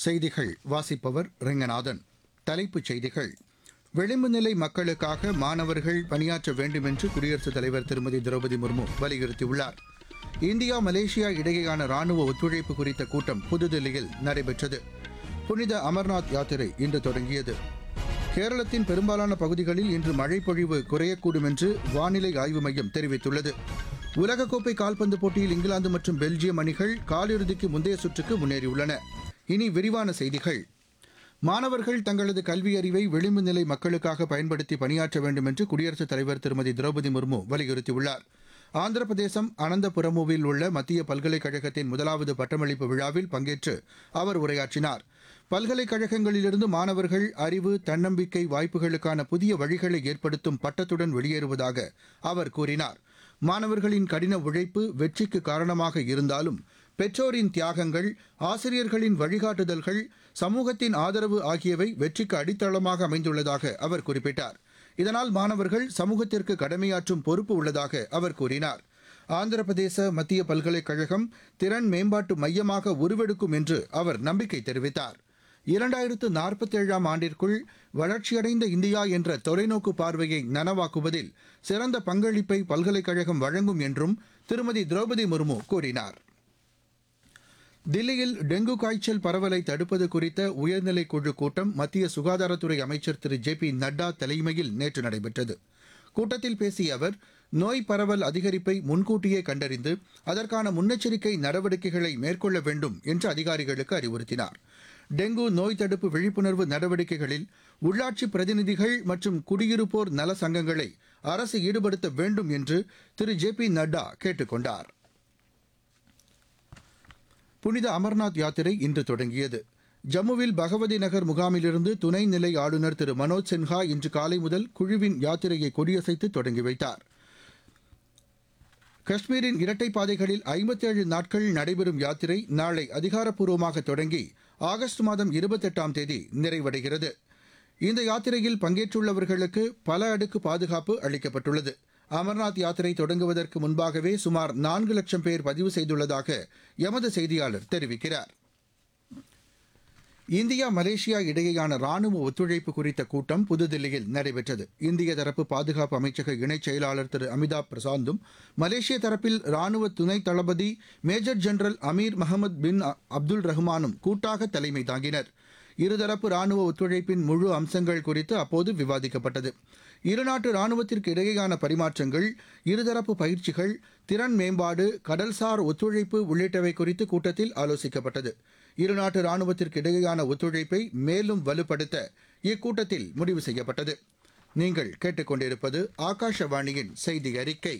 செய்திகள் வாசிப்பவர் ரெங்கநாதன் தலைப்புச் செய்திகள் விளிம்பு நிலை மக்களுக்காக மாணவர்கள் பணியாற்ற வேண்டும் என்று குடியரசுத் தலைவர் திருமதி திரௌபதி முர்மு வலியுறுத்தியுள்ளார் இந்தியா மலேசியா இடையேயான ராணுவ ஒத்துழைப்பு குறித்த கூட்டம் புதுதில்லியில் நடைபெற்றது புனித அமர்நாத் யாத்திரை இன்று தொடங்கியது கேரளத்தின் பெரும்பாலான பகுதிகளில் இன்று மழை பொழிவு குறையக்கூடும் என்று வானிலை ஆய்வு மையம் தெரிவித்துள்ளது உலகக்கோப்பை கால்பந்து போட்டியில் இங்கிலாந்து மற்றும் பெல்ஜியம் அணிகள் காலிறுதிக்கு முந்தைய சுற்றுக்கு முன்னேறியுள்ளன இனி விரிவான செய்திகள் மாணவர்கள் தங்களது கல்வி அறிவை விளிம்பு நிலை மக்களுக்காக பயன்படுத்தி பணியாற்ற வேண்டும் என்று குடியரசுத் தலைவர் திருமதி திரௌபதி முர்மு வலியுறுத்தியுள்ளார் ஆந்திர பிரதேசம் அனந்தபுரமுவில் உள்ள மத்திய பல்கலைக்கழகத்தின் முதலாவது பட்டமளிப்பு விழாவில் பங்கேற்று அவர் உரையாற்றினார் பல்கலைக்கழகங்களிலிருந்து மாணவர்கள் அறிவு தன்னம்பிக்கை வாய்ப்புகளுக்கான புதிய வழிகளை ஏற்படுத்தும் பட்டத்துடன் வெளியேறுவதாக அவர் கூறினார் மாணவர்களின் கடின உழைப்பு வெற்றிக்கு காரணமாக இருந்தாலும் பெற்றோரின் தியாகங்கள் ஆசிரியர்களின் வழிகாட்டுதல்கள் சமூகத்தின் ஆதரவு ஆகியவை வெற்றிக்கு அடித்தளமாக அமைந்துள்ளதாக அவர் குறிப்பிட்டார் இதனால் மாணவர்கள் சமூகத்திற்கு கடமையாற்றும் பொறுப்பு உள்ளதாக அவர் கூறினார் ஆந்திர பிரதேச மத்திய பல்கலைக்கழகம் திறன் மேம்பாட்டு மையமாக உருவெடுக்கும் என்று அவர் நம்பிக்கை தெரிவித்தார் இரண்டாயிரத்து நாற்பத்தேழாம் ஆண்டிற்குள் வளர்ச்சியடைந்த இந்தியா என்ற தொலைநோக்கு பார்வையை நனவாக்குவதில் சிறந்த பங்களிப்பை பல்கலைக்கழகம் வழங்கும் என்றும் திருமதி திரௌபதி முர்மு கூறினார் தில்லியில் டெங்கு காய்ச்சல் பரவலை தடுப்பது குறித்த உயர்நிலைக் குழு கூட்டம் மத்திய சுகாதாரத்துறை அமைச்சர் திரு ஜே பி நட்டா தலைமையில் நேற்று நடைபெற்றது கூட்டத்தில் பேசிய அவர் நோய் பரவல் அதிகரிப்பை முன்கூட்டியே கண்டறிந்து அதற்கான முன்னெச்சரிக்கை நடவடிக்கைகளை மேற்கொள்ள வேண்டும் என்று அதிகாரிகளுக்கு அறிவுறுத்தினார் டெங்கு நோய் தடுப்பு விழிப்புணர்வு நடவடிக்கைகளில் உள்ளாட்சி பிரதிநிதிகள் மற்றும் குடியிருப்போர் நல சங்கங்களை அரசு ஈடுபடுத்த வேண்டும் என்று திரு ஜே பி நட்டா கேட்டுக் கொண்டார் புனித அமர்நாத் யாத்திரை இன்று தொடங்கியது ஜம்முவில் பகவதி நகர் முகாமிலிருந்து துணைநிலை ஆளுநர் திரு மனோஜ் சின்ஹா இன்று காலை முதல் குழுவின் யாத்திரையை கொடியசைத்து தொடங்கி வைத்தார் காஷ்மீரின் இரட்டை பாதைகளில் ஐம்பத்தேழு நாட்கள் நடைபெறும் யாத்திரை நாளை அதிகாரப்பூர்வமாக தொடங்கி ஆகஸ்ட் மாதம் இருபத்தெட்டாம் தேதி நிறைவடைகிறது இந்த யாத்திரையில் பங்கேற்றுள்ளவர்களுக்கு பல அடுக்கு பாதுகாப்பு அளிக்கப்பட்டுள்ளது அமர்நாத் யாத்திரை தொடங்குவதற்கு முன்பாகவே சுமார் நான்கு லட்சம் பேர் பதிவு செய்துள்ளதாக எமது செய்தியாளர் தெரிவிக்கிறார் இந்தியா மலேசியா இடையேயான ராணுவ ஒத்துழைப்பு குறித்த கூட்டம் புதுதில்லியில் நடைபெற்றது இந்திய தரப்பு பாதுகாப்பு அமைச்சக இணைச் செயலாளர் திரு அமிதாப் பிரசாந்தும் மலேசிய தரப்பில் ராணுவ துணை தளபதி major general Amir Mohamad bin Abdul ரஹ்மானும் கூட்டாக தலைமை தாங்கினர் இருதரப்பு ராணுவ ஒத்துழைப்பின் முழு அம்சங்கள் குறித்து அப்போது விவாதிக்கப்பட்டது இருநாட்டு ராணுவத்திற்கு இடையேயான பரிமாற்றங்கள் இருதரப்பு பயிற்சிகள் திறன் மேம்பாடு கடல்சார் ஒத்துழைப்பு உள்ளிட்டவை குறித்து கூட்டத்தில் ஆலோசிக்கப்பட்டது இருநாட்டு ராணுவத்திற்கு இடையேயான ஒத்துழைப்பை மேலும் வலுப்படுத்த இக்கூட்டத்தில் முடிவு செய்யப்பட்டது நீங்கள் கேட்டுக்கொண்டிருப்பது ஆகாஷவாணியின் செய்தி அறிக்கை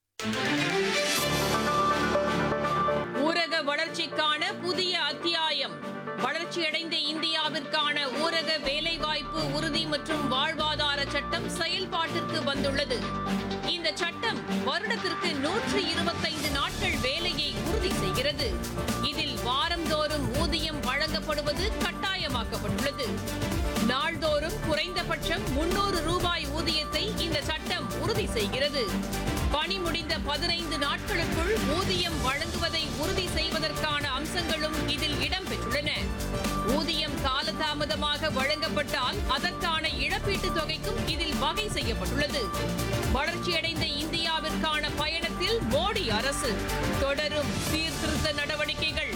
ஊரக வளர்ச்சிக்கான புதிய அத்தியாயம் வளர்ச்சியடைந்த இந்தியாவிற்கான ஊரக வேலைவாய்ப்பு உறுதி மற்றும் வாழ்வாதார சட்டம் செயல்பாட்டிற்கு வந்துள்ளது இந்த சட்டம் வருடத்திற்கு நூற்று இருபத்தைந்து நாட்கள் வேலையை உறுதி செய்கிறது இதில் வாரந்தோறும் ஊதியம் வழங்கப்படுவது கட்டாயமாக்கப்பட்டுள்ளது நாள்தோறும் குறைந்தபட்சம் முன்னூறு ரூபாய் ஊதியத்தை இந்த சட்டம் உறுதி செய்கிறது பணி முடிந்த பதினைந்து நாட்களுக்குள் ஊதியம் வழங்குவதை உறுதி செய்வதற்கான அம்சங்களும் இதில் இடம்பெற்றுள்ளன ஊதியம் காலதாமதமாக வழங்கப்பட்டால் அதற்கான இழப்பீட்டுத் தொகைக்கும் இதில் வகை செய்யப்பட்டுள்ளது வளர்ச்சியடைந்த இந்தியாவிற்கான பயணத்தில் மோடி அரசு தொடரும் சீர்திருத்த நடவடிக்கைகள்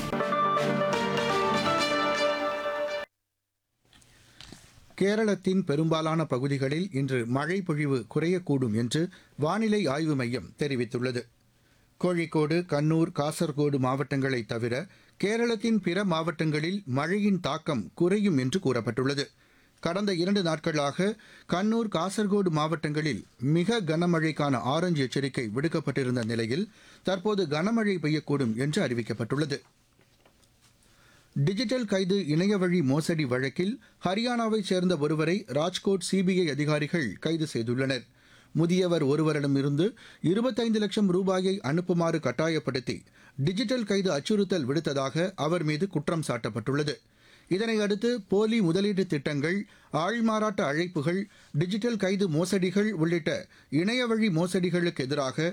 கேரளத்தின் பெரும்பாலான பகுதிகளில் இன்று மழை பொழிவு குறையக்கூடும் என்று வானிலை ஆய்வு மையம் தெரிவித்துள்ளது கோழிக்கோடு கண்ணூர் காசர்கோடு மாவட்டங்களைத் தவிர கேரளத்தின் பிற மாவட்டங்களில் மழையின் தாக்கம் குறையும் என்று கூறப்பட்டுள்ளது கடந்த இரண்டு நாட்களாக கண்ணூர் காசர்கோடு மாவட்டங்களில் மிக கனமழைக்கான ஆரஞ்சு எச்சரிக்கை விடுக்கப்பட்டிருந்த நிலையில் தற்போது கனமழை பெய்யக்கூடும் என்று அறிவிக்கப்பட்டுள்ளது டிஜிட்டல் கைது இணையவழி மோசடி வழக்கில் ஹரியானாவைச் சேர்ந்த ஒருவரை ராஜ்கோட் சிபிஐ அதிகாரிகள் கைது செய்துள்ளனர் முதியவர் ஒருவரிடமிருந்து இருபத்தைந்து லட்சம் ரூபாயை அனுப்புமாறு கட்டாயப்படுத்தி டிஜிட்டல் கைது அச்சுறுத்தல் விடுத்ததாக அவர் மீது குற்றம் சாட்டப்பட்டுள்ளது இதனையடுத்து போலி முதலீட்டு திட்டங்கள் ஆள்மாறாட்ட அழைப்புகள் டிஜிட்டல் கைது மோசடிகள் உள்ளிட்ட இணையவழி மோசடிகளுக்கு எதிராக